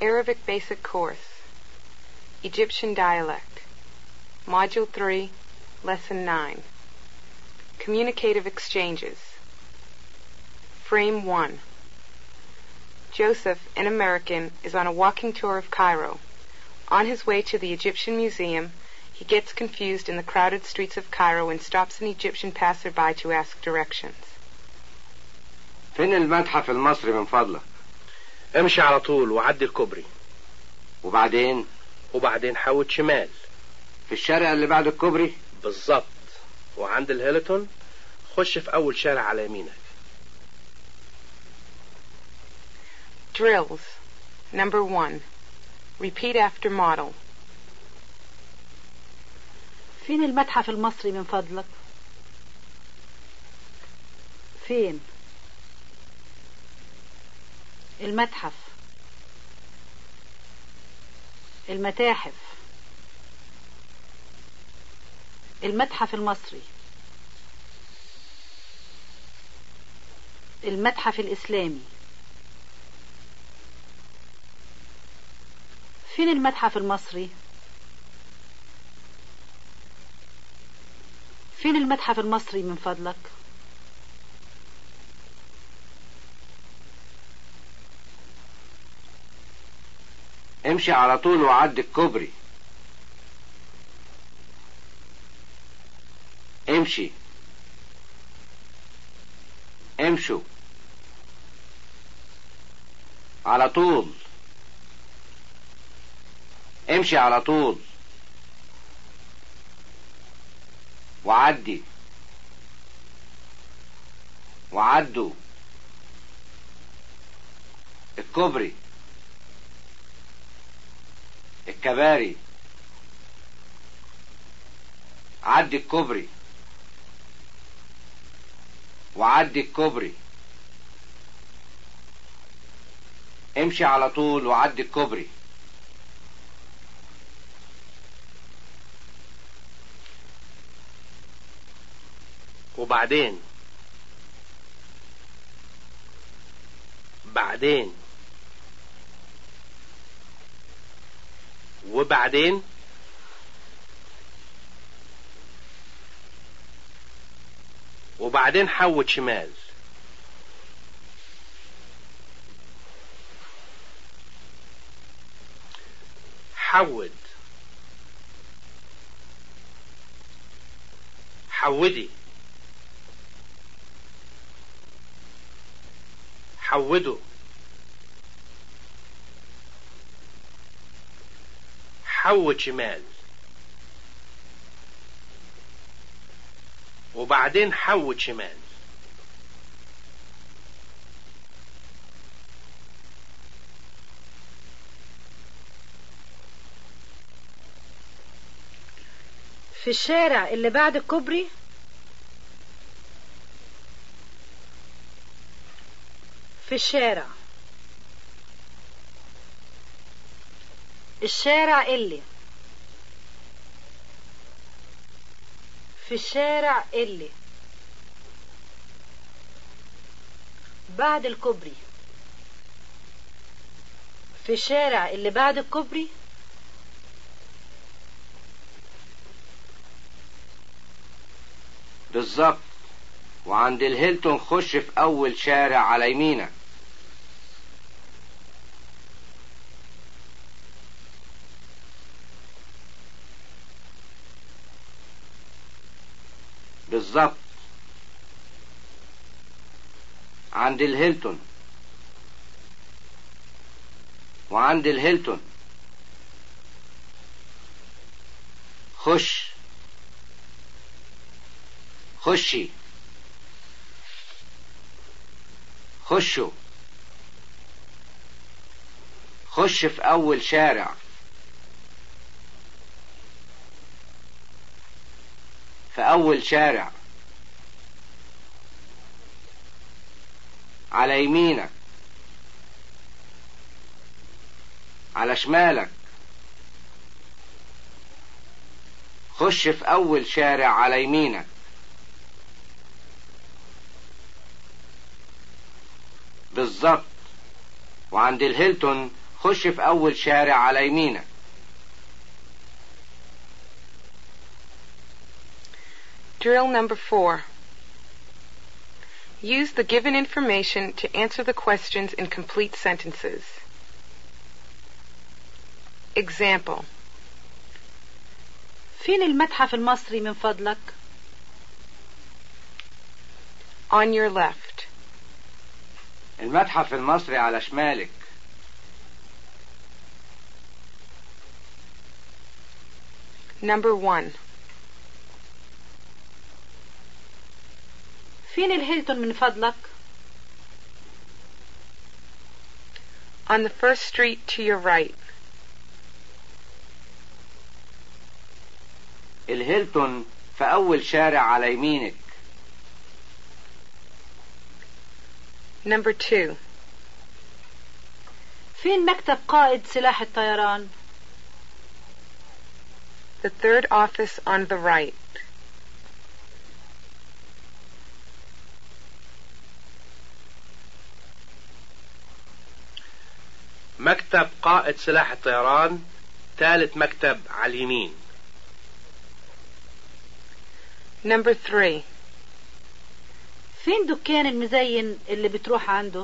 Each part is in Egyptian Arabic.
Arabic Basic Course, Egyptian Dialect, Module 3, Lesson 9, Communicative Exchanges. Frame 1. Joseph, an American, is on a walking tour of Cairo. On his way to the Egyptian Museum, he gets confused in the crowded streets of Cairo and stops an Egyptian passerby to ask directions. فين المتحف المصري من فضلك امشي على طول وعدي الكوبري وبعدين وبعدين حود شمال في الشارع اللي بعد الكوبري بالظبط وعند الهيلتون خش في اول شارع على يمينك Drills. Number 1. Repeat after model. فين المتحف المصري من فضلك فين المتحف المتاحف المتحف المصري المتحف الإسلامي فين المتحف المصري فين المتحف المصري من فضلك امشي على طول وعدي الكوبري امشي امشوا على طول امشي على طول وعدي وعدوا الكوبري الكباري عدي الكوبري وعدي الكوبري امشي على طول وعدي الكوبري وبعدين بعدين وبعدين وبعدين حود شمال حود حودي حودوا حود شمال وبعدين حود شمال في الشارع اللي بعد الكوبري في الشارع الشارع اللي في الشارع اللي بعد الكوبري في الشارع اللي بعد الكوبري بالظبط وعند الهيلتون خش في اول شارع على يمينك بالظبط عند الهيلتون وعند الهيلتون خش خشي خشوا خش في أول شارع في أول شارع على يمينك على شمالك خش في أول شارع على يمينك بالظبط وعند الهيلتون خش في أول شارع على يمينك Drill number four. Use the given information to answer the questions in complete sentences. Example. فين المتحف المصري من فضلك On your left. المتحف المصري على شمالك Number one. فين الهيلتون من فضلك On the first street to your right. الهيلتون في أول شارع على يمينك Number two. فين مكتب قائد سلاح الطيران The third office on the right. مكتب قائد سلاح الطيران ثالث مكتب على اليمين Number three. فين دكان المزين اللي بتروح عنده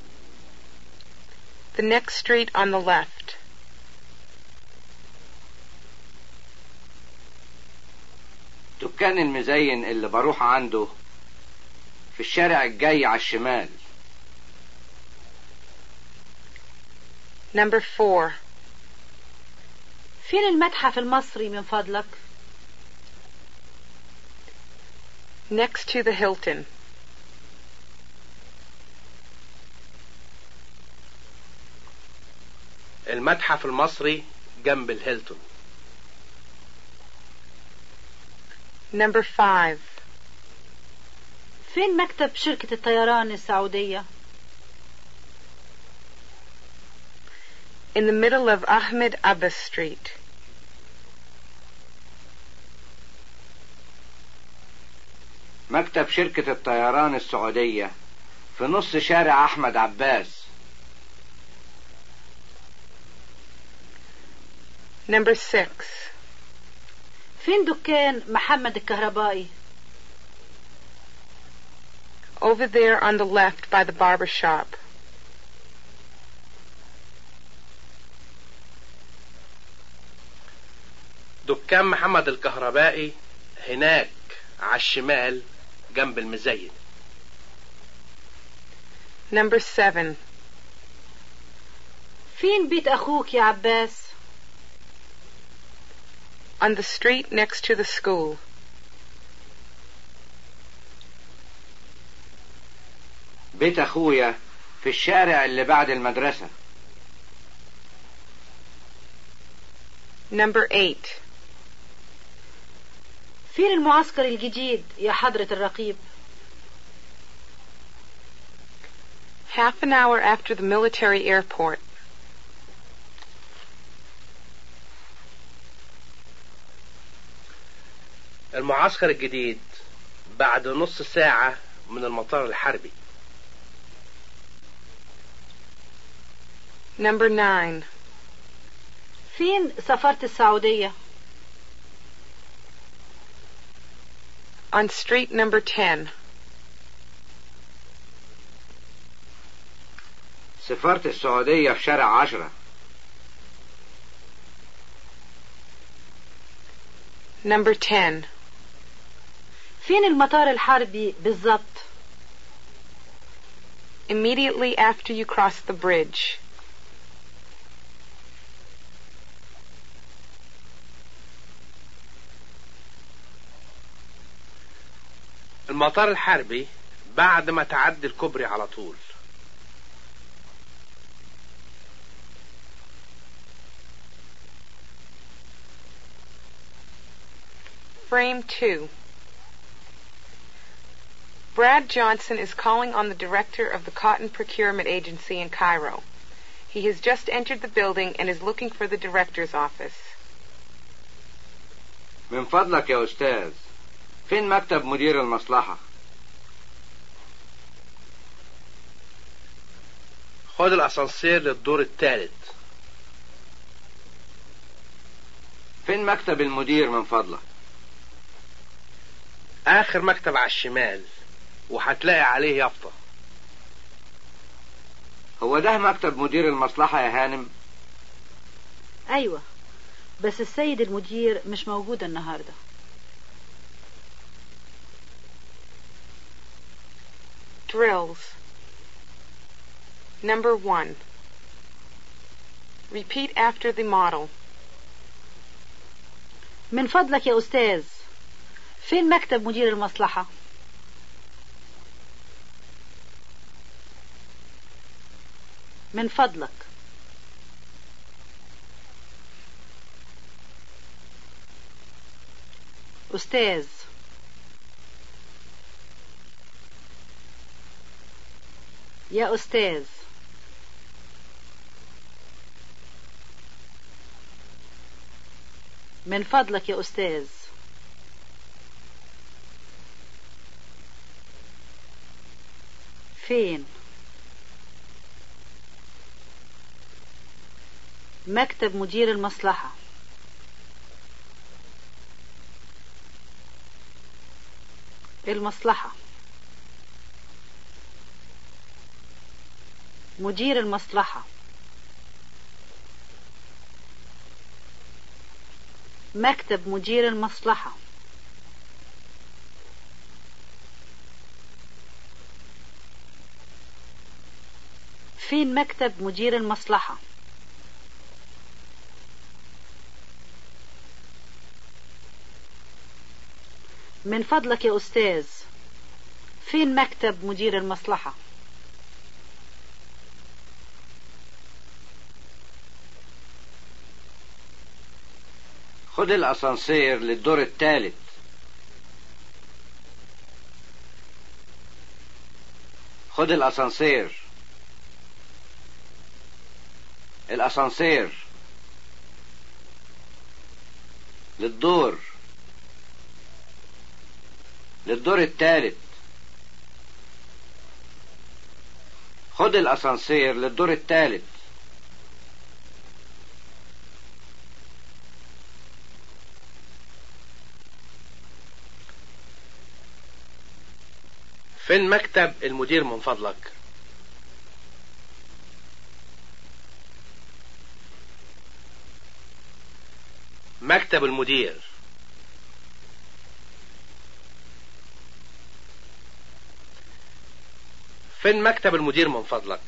The next street on the left. دكان المزين اللي بروح عنده في الشارع الجاي على الشمال Number four. فين المتحف المصري من فضلك Next to the Hilton. المتحف المصري جنب الهيلتون Number five. فين مكتب شركة الطيران السعودية In the middle of Ahmed Abbas Street. مكتب شركة الطيران السعودية في نص شارع أحمد عباس Number six. فين دكان محمد الكهربائي Over there on the left by the barber shop. دكان محمد الكهربائي هناك على الشمال جنب المزين Number seven. فين بيت أخوك يا عباس On the street next to the school. بيت أخويا في الشارع اللي بعد المدرسة Number eight. فين المعسكر الجديد يا حضرة الرقيب Half an hour after the military airport. المعسكر الجديد بعد نص ساعة من المطار الحربي Number nine. فين سفارة السعودية On street number ten. سفارة السعودية في شارع عشرة Number ten. فين المطار الحربي بالظبط Immediately after you cross the bridge. المطار الحربي بعد ما تعدي الكوبري على طول Frame 2. Brad Johnson is calling on the director of the Cotton Procurement Agency in Cairo. He has just entered the building and is looking for the director's office. من فضلك يا أستاذ فين مكتب مدير المصلحة خد الأسانسير للدور الثالث فين مكتب المدير من فضلك آخر مكتب على الشمال وهتلاقي عليه يافطة هو ده مكتب مدير المصلحة يا هانم أيوة بس السيد المدير مش موجود النهاردة Drills. Number one. Repeat after the model. من فضلك يا أستاذ فين مكتب مدير المصلحة من فضلك أستاذ يا أستاذ من فضلك يا أستاذ فين مكتب مدير المصلحة المصلحة مدير المصلحة مكتب مدير المصلحة فين مكتب مدير المصلحة من فضلك يا أستاذ فين مكتب مدير المصلحة خد الأسانسير للدور الثالث خد الأسانسير الأسانسير للدور للدور الثالث خد الأسانسير للدور الثالث فين مكتب المدير من فضلك مكتب المدير فين مكتب المدير من فضلك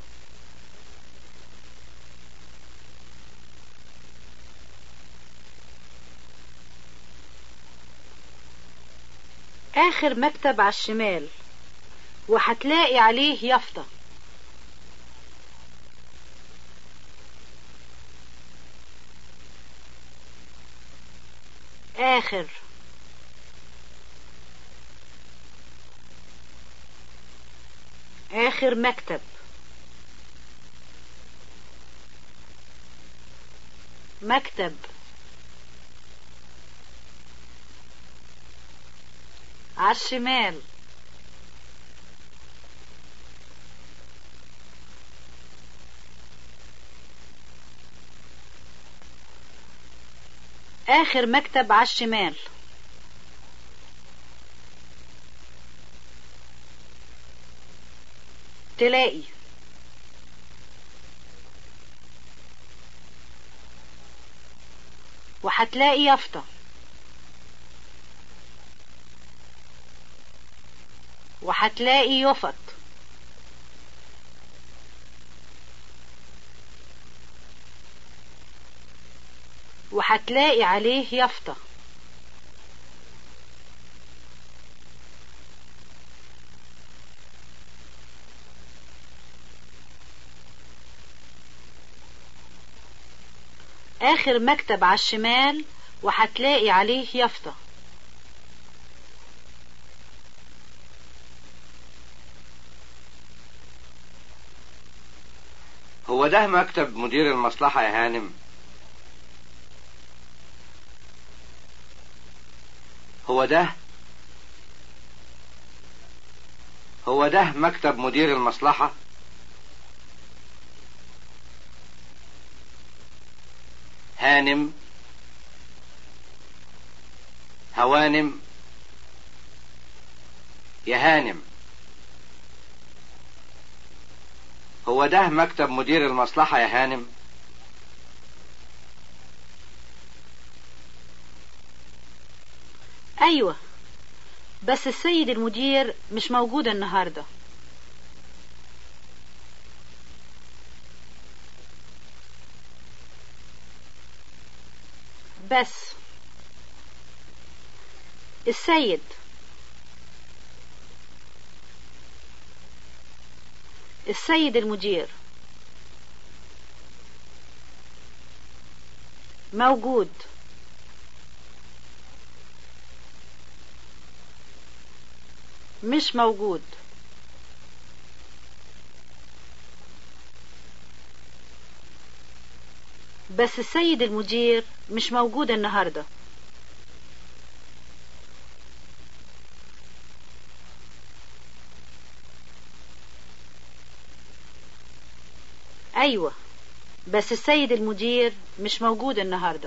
آخر مكتب على الشمال وهتلاقي عليه يافطة آخر آخر مكتب مكتب على الشمال آخر مكتب على الشمال تلاقي وهتلاقي يافطة وهتلاقي يفط وهتلاقي عليه يافطة آخر مكتب على الشمال وهتلاقي عليه يافطة هو ده مكتب مدير المصلحة يا هانم هو ده هو ده مكتب مدير المصلحة هانم هوانم يا هانم هو ده مكتب مدير المصلحة يا هانم أيوة بس السيد المدير مش موجود النهاردة بس السيد السيد المدير موجود مش موجود بس السيد المدير مش موجود النهارده أيوة بس السيد المدير مش موجود النهاردة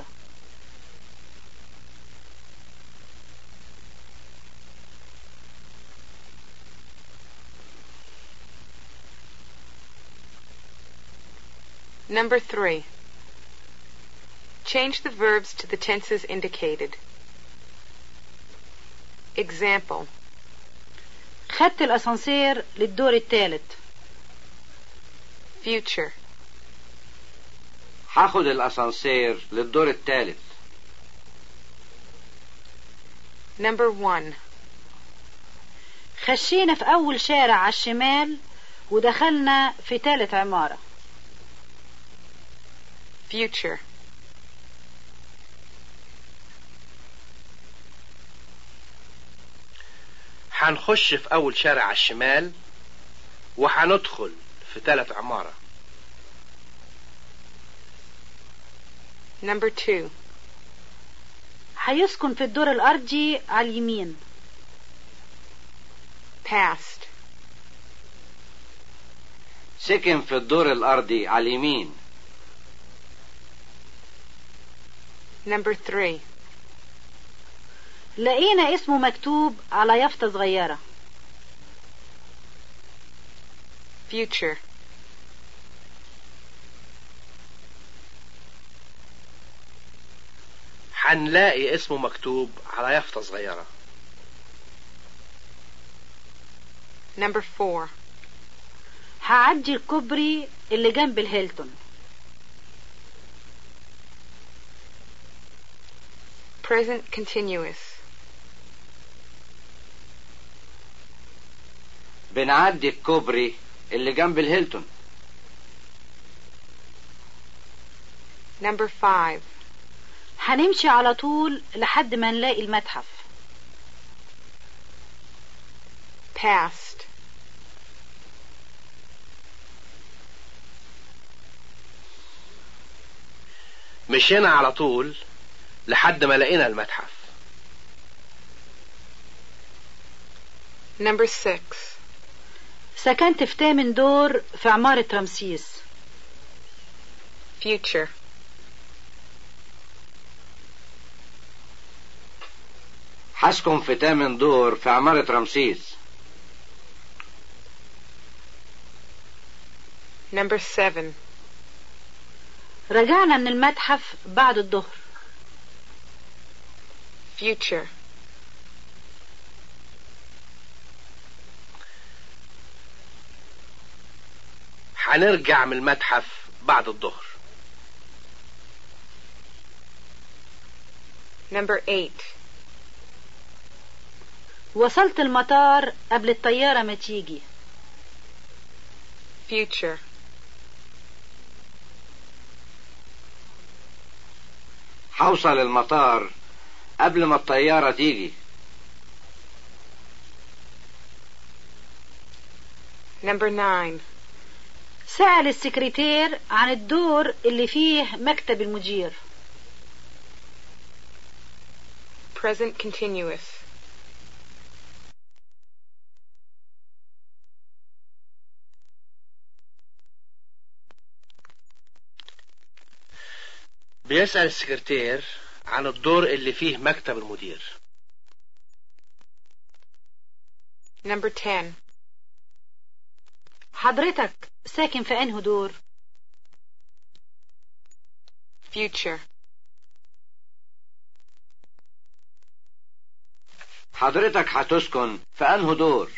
Number three. Change the verbs to the tenses indicated. Example. خدت الأسانسير للدور الثالث Future. هاخد الاسانسير للدور الثالث Number one. خشينا في أول شارع على الشمال ودخلنا في ثالث عمارة Future. هنخش في أول شارع على الشمال وهندخل في تالت عمارة Number two. هيسكن في الدور الأرضي على اليمين Past. سكن في الدور الارضي على اليمين Number three. لقينا اسمه مكتوب على يافطة صغيرة Future. هنلاقي اسمه مكتوب على يافطة صغيرة Number four. هعدي الكوبري اللي جنب الهيلتون Present continuous. بنعدي الكوبري اللي جنب الهيلتون Number five. هنمشي على طول لحد ما نلاقي المتحف Past. مشينا على طول لحد ما لقينا المتحف Number six. سكنت في تامن دور في عمارة رمسيس Future. هسكن في تامن دور في عمارة رمسيس Number seven. رجعنا من المتحف بعد الظهر Future. هنرجع من المتحف بعد الظهر Number eight. وصلت المطار قبل الطيارة ما تيجي Future. هوصل المطار قبل ما الطيارة تيجي Number nine. سأل السكرتير عن الدور اللي فيه مكتب المدير Present continuous. بيسأل السكرتير عن الدور اللي فيه مكتب المدير Number 10. حضرتك ساكن في انه دور Future. حضرتك هتسكن في انه دور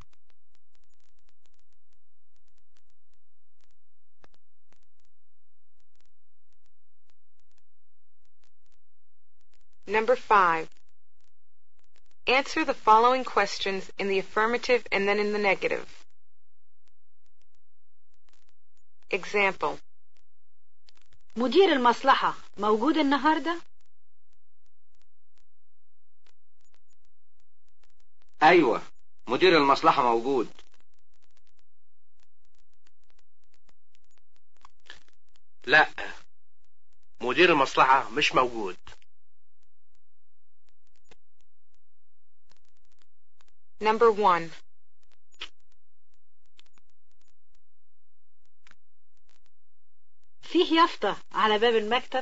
Number 5. Answer the following questions in the affirmative and then in the negative. Example. مدير المصلحة موجود النهاردة ايوه مدير المصلحة موجود لا مدير المصلحة مش موجود Number 1. فيه يافطة على باب المكتب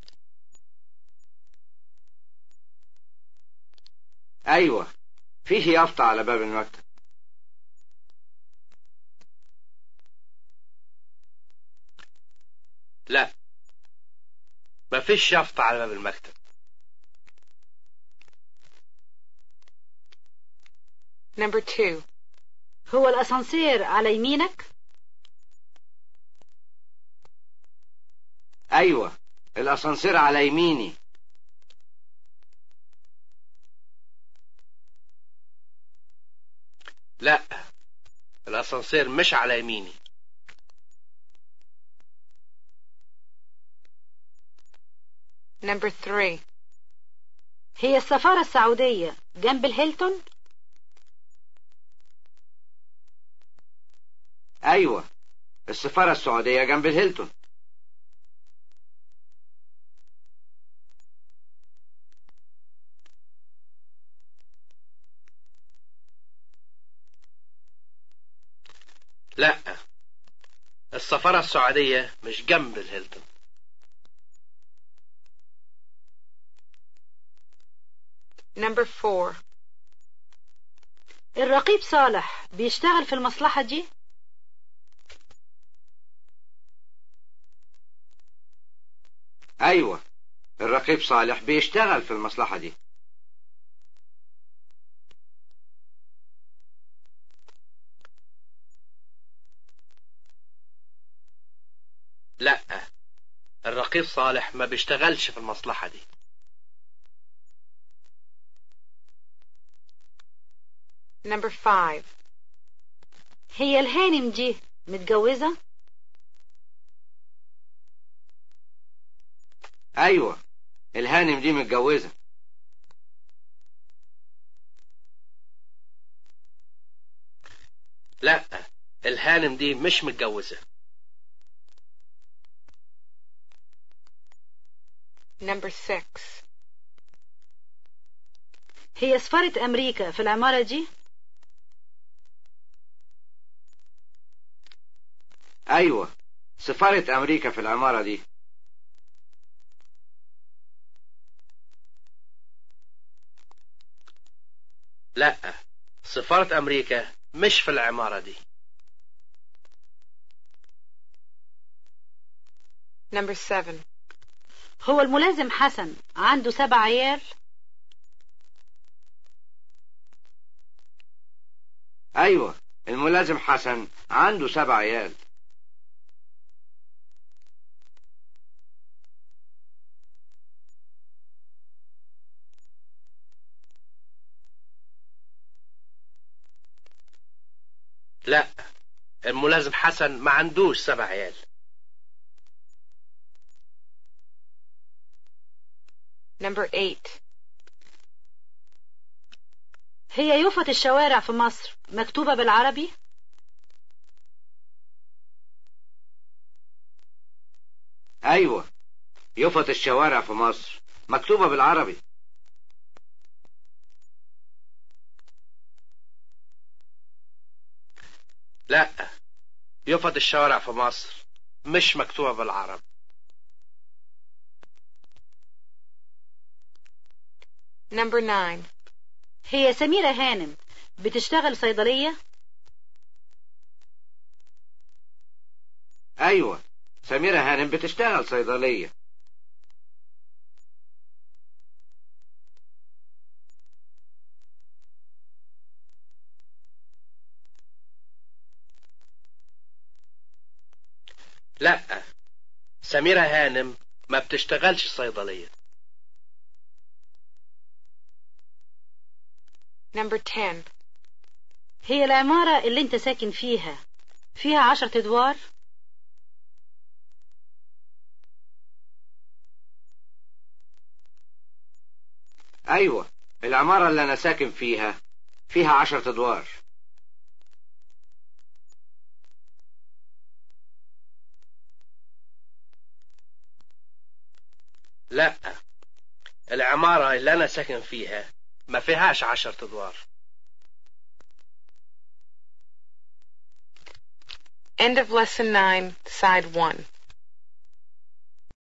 ايوه فيه يافطة على باب المكتب لا مفيش يافطة على باب المكتب Number 2. هو الأسانسير على يمينك ايوه الاسانسير على يميني لا الأسانسير مش على يميني Number 3. هي السفارة السعودية جنب الهيلتون ايوه السفارة السعودية جنب الهيلتون لا السفارة السعودية مش جنب الهيلتون Number 4. الرقيب صالح بيشتغل في المصلحة دي ايوه الرقيب صالح بيشتغل في المصلحة دي لا الرقيب صالح ما بيشتغلش في المصلحة دي Number 5. هي الهانم دي متجوزة ايوه الهانم دي متجوزة لا الهانم دي مش متجوزة Number 6. هي سفارة أمريكا في العمارة دي ايوه سفارة امريكا في العمارة دي لا سفارة أمريكا مش في العمارة دي Number 7. هو الملازم حسن عنده سبع عيال ايوه الملازم حسن عنده سبع عيال لا الملازم حسن ما عندوش سبع عيال Number 8. هي يفط الشوارع في مصر مكتوبة بالعربي ايوه يفط الشوارع في مصر مكتوبة بالعربي لا يفط الشوارع في مصر مش مكتوبة بالعربي Number 9. هي سميرة هانم بتشتغل صيدلية أيوة سميرة هانم بتشتغل صيدلية لا سميرة هانم ما بتشتغلش صيدلية Number 10. هي العمارة اللي انت ساكن فيها فيها عشرة ادوار أيوة العمارة اللي أنا ساكن فيها فيها عشرة أدوار لا العمارة اللي أنا ساكن فيها ما فيهاش عشرة أدوار End of Lesson 9, Side 1.